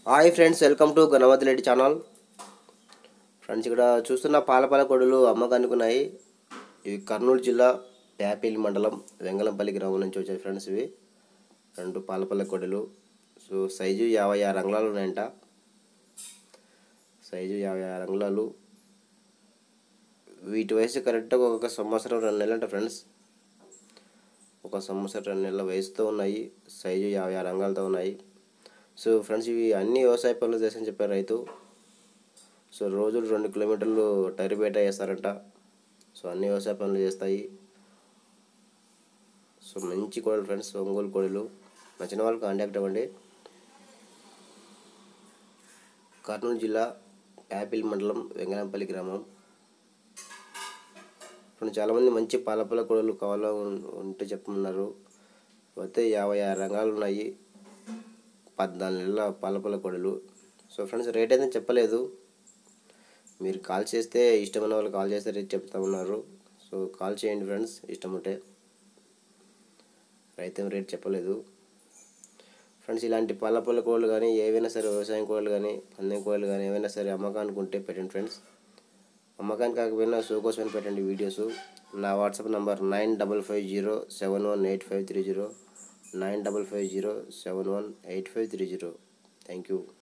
hi friends welcome to Ganapathi Reddy channel friends ఇక్కడ చూస్తున్న పాలపాల కొడులు అమ్మకానికి ఉన్నాయి ఇవి కర్నూలు జిల్లా ప్యాపిల్ మండలం వెంగళంపల్లి గ్రామం నుంచి వచ్చాయి ఫ్రెండ్స్ ఇవి రెండు పాలపల్ల కొడులు సో సైజు యాభై ఆరు అంగుళాలు ఉన్నాయంట సైజు యాభై ఆరు అంగుళాలు వీటి వయసు కరెక్ట్గా ఒక సంవత్సరం రెండు నెలలు అంట ఫ్రెండ్స్ ఒక సంవత్సరం రెండు నెలల వయసుతో ఉన్నాయి సైజు యాభై ఆరు అంగాలతో ఉన్నాయి సో ఫ్రెండ్స్ ఇవి అన్ని వ్యవసాయ పనులు చేసని చెప్పారు రైతు సో రోజులు రెండు కిలోమీటర్లు టైర్ బేట వేస్తారంట సో అన్ని వ్యవసాయ పనులు చేస్తాయి సో మంచి కోడలు ఫ్రెండ్స్ ఒంగోలు కోడలు నచ్చిన వాళ్ళు కాంటాక్ట్ అవ్వండి కర్నూలు జిల్లా యాపిల్ మండలం వెంగళంపల్లి గ్రామం ఇప్పుడు చాలామంది మంచి పాలపల్ల కోడలు కావాలో ఉంటే చెప్పమన్నారు అయితే యాభై ఆరు రంగాలు ఉన్నాయి పద్నాలుగు నెలల పాలపల్ల కొడలు సో ఫ్రెండ్స్ రేట్ అయితే చెప్పలేదు మీరు కాల్ చేస్తే ఇష్టమైన వాళ్ళు కాల్ చేస్తే రేట్ చెప్తా ఉన్నారు సో కాల్ చేయండి ఫ్రెండ్స్ ఇష్టం ఉంటే రైతు రేట్ చెప్పలేదు ఫ్రెండ్స్ ఇలాంటి పాలపల్ల కోళ్ళు కానీ ఏవైనా సరే వ్యవసాయం కోళ్ళు కానీ పందెం కోళ్ళు కానీ ఏవైనా సరే అమ్మకానికి ఉంటే పెట్టండి ఫ్రెండ్స్ అమ్మకానికి కాకపోయినా షో కోసమైనా పెట్టండి వీడియోస్ నా WhatsApp number nine double five zero seven one eight five three zero nine double five zero seven one eight five three zero thank you